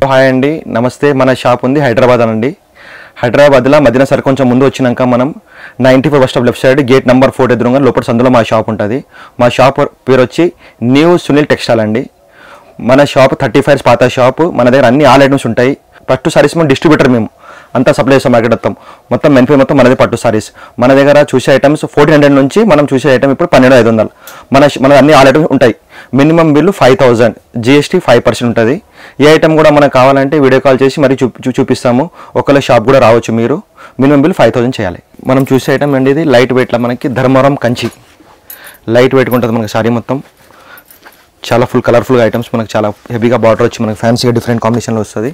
hi అండి నమస్తే మన షాప్ ఉంది హైదరాబాద్ అనండి హైదరాబాద్లో మదీనా సర్ కొంచెం ముందు వచ్చినాక మనం ninety five bus left side gate number four ఎదురుగా లోపల సందులో మా షాప్ ఉంటుంది మా షాప్ పేరు వచ్చి న్యూ సునీల్ టెక్స్టైల్ అండి మన షాప్ థర్టీ ఫైవ్ పాత షాప్ మన దగ్గర అన్ని ఆల్ ఐటమ్స్ ఉంటాయి పట్టు సారీస్ మేము డిస్ట్రిబ్యూటర్ మేము అంతా సప్లై చేస్తాం మార్కెట్ మొత్తం మొత్తం మెన్ఫై మొత్తం మనది పట్టు సారీస్ మన దగ్గర చూసే ఐటమ్స్ ఫోర్టీన్ హండ్రెడ్ నుంచి మనం చూసే ఐటమ్ ఇప్పుడు పన్నెండు ఐదు వందలు మన మన అన్ని ఆల్ ఐటమ్స్ ఉంటాయి minimum bill five thousand GST five percent ఉంటుంది ఏ ఐటమ్ కూడా మనకు కావాలంటే వీడియో కాల్ చేసి మరి చూ చూ- చూపిస్తాము ఒకవేళ షాప్ కూడా రావచ్చు మీరు మినిమం బిల్ ఫైవ్ థౌజండ్ చేయాలి మనం చూసే ఐటమ్ అండి ఇది లైట్ వెయిట్లో మనకి ధర్మవరం కంచి లైట్ వెయిట్గా ఉంటుంది మనకి సారీ మొత్తం చాలా ఫుల్ కలర్ఫుల్గా ఐటమ్స్ మనకు చాలా హెవీగా బార్డర్ వచ్చి మనకి ఫ్యాన్సీగా డిఫరెంట్ కాంబినేషన్లో వస్తుంది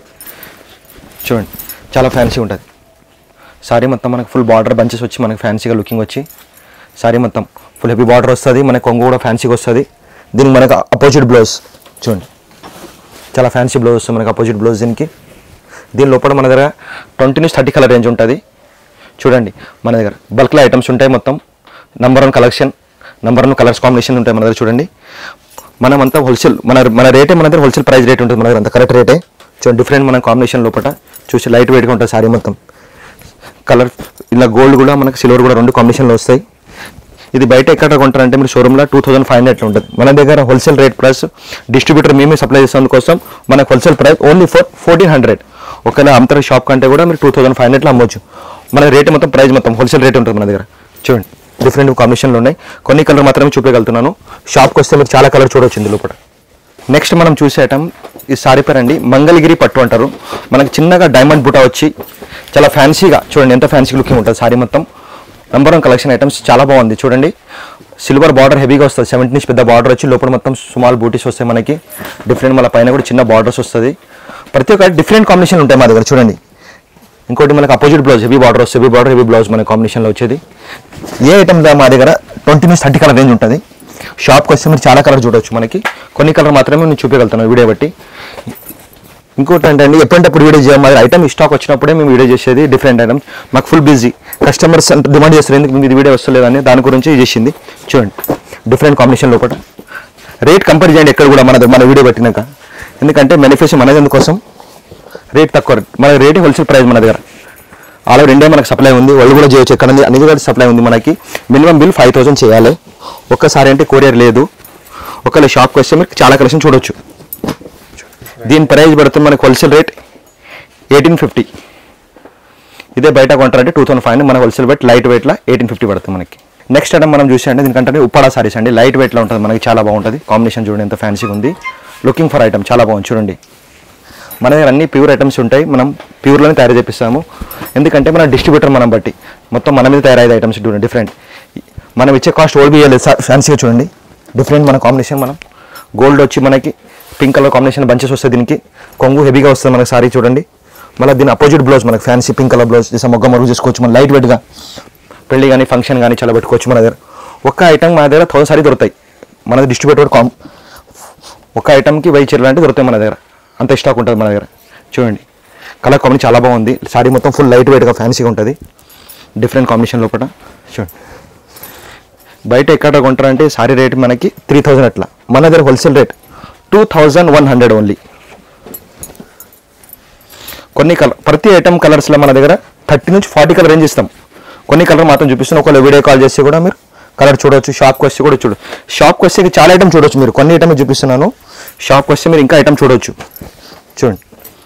చూడండి చాలా ఫ్యాన్సీ ఉంటుంది సారీ మొత్తం మనకు ఫుల్ బార్డర్ బంచెస్ వచ్చి మనకి ఫ్యాన్సీగా లుకింగ్ వచ్చి సారీ మొత్తం ఫుల్ హెవీ బార్డర్ వస్తుంది మనకి కొంగు కూడా ఫ్యాన్సీగా వస్తుంది దీనికి మనకు అపోజిట్ బ్లౌజ్ చూడండి చాలా ఫ్యాన్సీ బ్లౌజ్ వస్తుంది మనకి అపోజిట్ బ్లౌజ్ దీనికి దీని లోపల మన దగ్గర ట్వంటీ నుంచి థర్టీ కలర్ రేంజ్ ఉంటుంది చూడండి మన దగ్గర బల్క్లో ఐటమ్స్ ఉంటాయి మొత్తం number one collection number one colours combination ఉంటాయి మన దగ్గర చూడండి మనం అంతా హోల్సేల్ మన మన రేటే మన దగ్గర హోల్సేల్ ప్రైస్ రేట్ ఉంటుంది మన దగ్గర అంత కరెక్ట్ రేటే చూడండి డిఫరెంట్ మన కాంబినేషన్ లోపల చూసి లైట్ వెయిట్గా ఉంటుంది సారీ మొత్తం కలర్ ఇలా గోల్డ్ కూడా మనకి సిల్వర్ కూడా రెండు కాంబినేషన్లో వస్తాయి ఇది బయట ఎక్కడ కొంటారంటే మీరు షోరూమ్లో టూ థౌసండ్ ఫైవ్ హండ్రెడ్ ఉంటుంది మన దగ్గర హోల్సేల్ రేట్ ప్లస్ డిస్ట్రిబ్యూటర్ మేమే సప్లై చేసేందు కోసం మనకు wholesale price only for fourteen hundred ఒకవేళ అంతర షాప్ కంటే కూడా మీరు టూ థౌసండ్ ఫైవ్ హండ్రెడ్లో అమ్మొచ్చు మన రేట్ మొత్తం ప్రైస్ మొత్తం హోల్సేల్ రేట్ ఉంటుంది మన దగ్గర చూడండి డిఫరెంట్ కాంబినేషన్లు ఉన్నాయి కొన్ని కలర్ మాత్రమే చూపించగలుగుతున్నాను షాప్కి వస్తే మీరు చాలా కలర్ చూడవచ్చు ఇందులో కూడా నెక్స్ట్ మనం చూసే ఐటమ్ ఈ సారీ పేరు అండి మంగళగిరి పట్టు అంటారు మనకి చిన్నగా డైమండ్ బుటా వచ్చి చాలా ఫ్యాన్సీగా చూడండి ఎంత ఫ్యాన్సీ లుకింగ్ ఉంటుంది సారీ మొత్తం నంబర్ వన్ కలెక్షన్ ఐటమ్స్ చాలా బాగుంది చూడండి సిల్వర్ బార్డర్ హెవీగా వస్తుంది సెవెంటీ నుంచి పెద్ద బార్డర్ వచ్చి లోపల మొత్తం స్మాల్ బూటీస్ వస్తాయి మనకి డిఫరెంట్ మన పైన కూడా చిన్న బార్డర్స్ వస్తుంది ప్రతి ఒక్క డిఫరెంట్ కాంబినేషన్ ఉంటాయి మా దగ్గర చూడంండి ఇంకోటి మనకి అపోజిట్ బ్లౌజ్ హెవీ బార్డర్ వస్తుంది హెవీ బార్డర్ హెవీ బ్లౌజ్ మన కాంబినేషన్లో వచ్చేది ఏ ఐటమ్ మా దగ్గర ట్వంటీ నుంచి థర్టీ కలర్ రేంజ్ ఉంటుంది షాప్కి వస్తే మీరు చాలా కలర్ చూడవచ్చు మనకి కొన్ని కలర్ మాత్రమే నేను చూపించగలుగుతాను వీడియో బట్టి ఇంకోటి ఏంటంటే ఎప్పుడంటప్పుడు వీడియో చేయాలి మరి ఐటమ్ స్టాక్ వచ్చినప్పుడే మేము వీడియో చేసేది డిఫరెంట్ ఐటమ్స్ మాకు ఫుల్ బిజీ కస్టమర్స్ డిమాండ్ చేస్తారు ఎందుకు మీకు ఇది వీడియో వస్తలేదని దాని గురించి చేసింది చూడండి డిఫరెంట్ కాంబినేషన్ లోపల రేట్ కంపేర్ చేయండి ఎక్కడ కూడా మన మన వీడియో పెట్టినాక ఎందుకంటే మ్యానుఫ్యాక్చర్ మనది అందుకోసం రేట్ తక్కువ మన రేట్ హోల్సేల్ ప్రైస్ మన దగ్గర ఆల్రెడీ ఇండియా మనకు సప్లై ఉంది వాళ్ళు కూడా చేయొచ్చు ఎక్కడ ఉంది అన్ని కూడా సప్లై ఉంది మనకి మినిమం బిల్ ఫైవ్ థౌసండ్ చేయాలి ఒక్కసారి అంటే కొరియర్ లేదు ఒకవేళ షాప్కి వస్తే మీరు చాలా కలెక్షన్ చూడొచ్చు దీని ప్రైస్ పడుతుంది మనకి హోల్సేల్ రేట్ ఎయిటీన్ ఫిఫ్టీ ఇదే బయట కొంటారంటే టూ థౌసండ్ ఫైవ్ మన హోల్సేల్ రేట్ లైట్ వెయిట్లో ఎయిటీన్ ఫిఫ్టీ పడుతుంది మనకి నెక్స్ట్ ఐటమ్ మనం చూసే అంటే దీనికంటే ఉప్పాడా సారీస్ అండి లైట్ వెయిట్లో ఉంటుంది మనకి చాలా బాగుంటుంది కాంబినేషన్ చూడండి ఎంత ఫ్యాన్సీగా ఉంది లుకింగ్ ఫర్ ఐటమ్ చాలా బాగుంది చూడండి మన దగ్గర అన్ని ప్యూర్ ఐటమ్స్ ఉంటాయి మనం ప్యూర్లోనే తయారు చేపిస్తాము ఎందుకంటే మన డిస్ట్రిబ్యూటర్ మనం బట్టి మొత్తం మన మీద తయారయ్యే ఐటమ్స్ చూడండి డిఫరెంట్ మనం ఇచ్చే కాస్ట్ ఓల్డ్ బియ్యలేదు ఫ్యాన్సీగా చూడండి డిఫరెంట్ మన కాంబినేషన్ మనం గోల్డ్ వచ్చి మనకి పింక్ కలర్ కాంబినేషన్ బంచెస్ వస్తుంది దీనికి కొంగు హెవీగా వస్తుంది మనకి సారీ చూడండి మళ్ళీ దీని అపోజిట్ బ్లౌజ్ మనకి ఫ్యాన్సీ పింక్ కలర్ బ్లౌజ్ చేసా మొగ్గ మరుగు చేసుకోవచ్చు మన లైట్ వెయిట్గా పెళ్లి కానీ ఫంక్షన్ కానీ చాలా పెట్టుకోవచ్చు మన దగ్గర ఒక్క ఐటమ్ మన దగ్గర థౌసండ్ సారీ దొరుకుతాయి మనది డిస్ట్రిబ్యూటర్ కాం ఒక ఐటమ్కి వెయ్యి చీరలు అంటే దొరుకుతాయి మన దగ్గర అంత స్టాక్ ఉంటుంది మన దగ్గర చూడండి కలర్ కాంబినేషన్ చాలా బాగుంది సారీ మొత్తం ఫుల్ లైట్ వెయిట్గా ఫ్యాన్సీగా ఉంటుంది డిఫరెంట్ కాంబినేషన్ లోపల చూడండి బయట ఎక్కడ కొంటారంటే సారీ రేట్ మనకి త్రీ థౌజండ్ అట్లా మన దగ్గర wholesale rate two thousand one hundred only కొన్ని కలర్ ప్రతి ఐటమ్ కలర్స్లో మన దగ్గర థర్టీ నుంచి ఫార్టీ కలర్ రేంజ్ ఇస్తాం కొన్ని కలర్ మాత్రం చూపిస్తున్నాం ఒకవేళ వీడియో కాల్ చేస్తే కూడా మీరు కలర్ చూడవచ్చు షాప్కి వస్తే కూడా చూడు షాప్కి వస్తే చాలా ఐటమ్ చూడవచ్చు మీరు కొన్ని ఐటమ్ చూపిస్తున్నాను షాప్కి వస్తే మీరు ఇంకా ఐటమ్ చూడవచ్చు చూడండి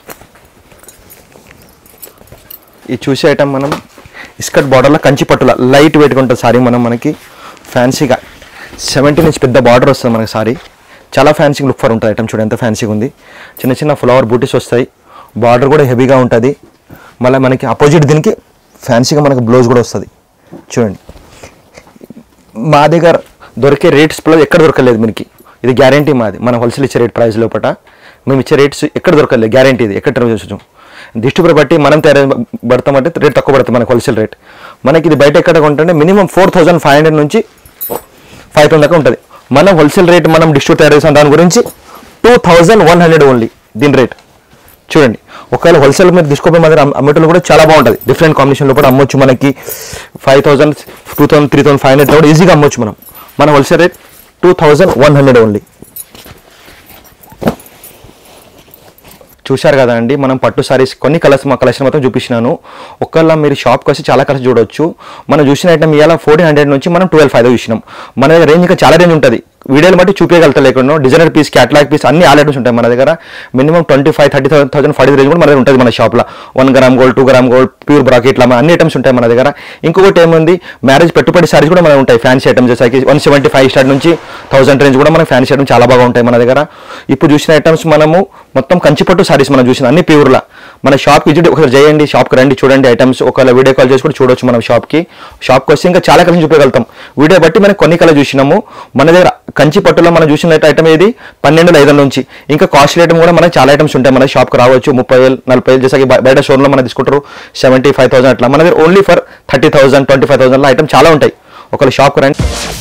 ఈ చూసే ఐటమ్ మనం ఇస్కట్ బార్డర్లో కంచి పట్టుల లైట్ వెయిట్గా ఉంటుంది సారీ మనం మనకి ఫ్యాన్సీగా సెవెంటీ నుంచి పెద్ద బార్డర్ వస్తుంది మనకి సారీ చాలా ఫ్యాన్సీ లుక్ ఫర్ ఉంటుంది ఐటమ్ చూడండి ఎంత ఫ్యాన్సీగా ఉంది చిన్న చిన్న ఫ్లవర్ బూటీస్ వస్తాయి బార్డర్ కూడా హెవీగా ఉంటుంది మళ్ళీ మనకి అపోజిట్ దీనికి ఫ్యాన్సీగా మనకి బ్లౌజ్ కూడా వస్తుంది చూడండి మా దగ్గర దొరికే రేట్స్ ప్లస్ ఎక్కడ దొరకలేదు మీకు ఇది గ్యారంటీ మాది మన హోల్సేల్ ఇచ్చే రేట్ ప్రైస్ లోపల మేము ఇచ్చే రేట్స్ ఎక్కడ దొరకలేదు గ్యారంటీ ఇది ఎక్కడ చూసాం డిస్ట్రిబ్యూటర్ బట్టి మనం తయారు పడతామంటే రేట్ తక్కువ పడుతుంది మనకి హోల్సేల్ రేట్ మనకి ఇది బయట ఎక్కడ కొంటే minimum four thousand five hundred నుంచి ఫైవ్ థౌసండ్ దాకా ఉంటుంది మనం హోల్సేల్ రేట్ మనం డిస్ట్రిబ్యూట్ తయారు చేసాం దాని గురించి two thousand one hundred only దీని రేట్ చూడండి ఒకవేళ హోల్సేల్ మీరు తీసుకోపోయి మన దగ్గర అమ్మటంలో కూడా చాలా బాగుంటుంది డిఫరెంట్ కాంబినేషన్లో కూడా అమ్మొచ్చు మనకి five thousand two thousand three thousand five hundred కూడా ఈజీగా అమ్మొచ్చు మనం మన wholesale rate two thousand one hundred only చూశారు కదా అండి మనం పట్టు సారీస్ కొన్ని కలర్స్ మా కలెక్షన్ మొత్తం చూపించినాను ఒకవేళ మీరు షాప్కి వచ్చి చాలా కలర్స్ చూడొచ్చు మనం చూసిన ఐటమ్ ఇవాళ ఫోర్టీన్ హండ్రెడ్ నుంచి మనం ట్వెల్వ్ ఫైవ్ చూసినాం మన దగ్గర రేంజ్ ఇంకా చాలా రేంజ్ ఉంటుంది వీడియోలు బట్టి చూపించగలుగుతా లేకుండా డిజైనర్ పీస్ క్యాటలాగ్ పీస్ అన్ని ఆల్ ఐటమ్స్ ఉంటాయి మన దగ్గర minimum twenty five thirty thousand forty range కూడా మన దగ్గర ఉంటుంది మన షాప్లో one gram gold two gram gold pure bracket ఇట్లా అన్ని ఐటమ్స్ ఉంటాయి మన దగ్గర ఇంకొకటి ఏముంది మ్యారేజ్ పెట్టుబడి సారీస్ కూడా మనకు ఉంటాయి ఫ్యాన్సీ ఐటమ్స్ వచ్చేసరికి వన్ సెవెంటీ ఫైవ్ స్టార్ట్ నుంచి థౌసండ్ రేంజ్ కూడా మనకి ఫ్యాన్సీ ఐటమ్స్ చాలా బాగా ఉంటాయి మన దగ్గర ఇప్పుడు చూసిన ఐటమ్స్ మనము మొత్తం కంచిపట్టు సారీస్ మనం చూసిన అన్ని ప్యూర్లా మన షాప్కి విజిట్ ఒకసారి చేయండి షాప్కి రండి చూడండి ఐటమ్స్ ఒకవేళ వీడియో కాల్ చేసి కూడా చూడొచ్చు మనం షాప్కి షాప్కి వస్తే ఇంకా చాలా కలర్ చూపించగలుగుతాం వీడియో బట్టి మనం కొన్ని కలర్ చూసినాము మన దగ్గర కంచి పట్టులో మనం చూసిన ఐటమ్ ఏది పన్నెండు వేల ఐదు వందల నుంచి ఇంకా కాస్ట్లీ ఐటమ్ కూడా మనకి చాలా ఐటమ్స్ ఉంటాయి మన షాప్కి రావచ్చు ముప్పై వేలు నలభై వేలు చేసాకి బయట షోరూంలో మనం తీసుకుంటారు సెవెంటీ ఫైవ్ థౌసండ్ అట్లా మన దగ్గర only for thirty thousand twenty five థౌసండ్లో ఐటమ్ చాలా ఉంటాయి ఒకవేళ షాప్కి రండి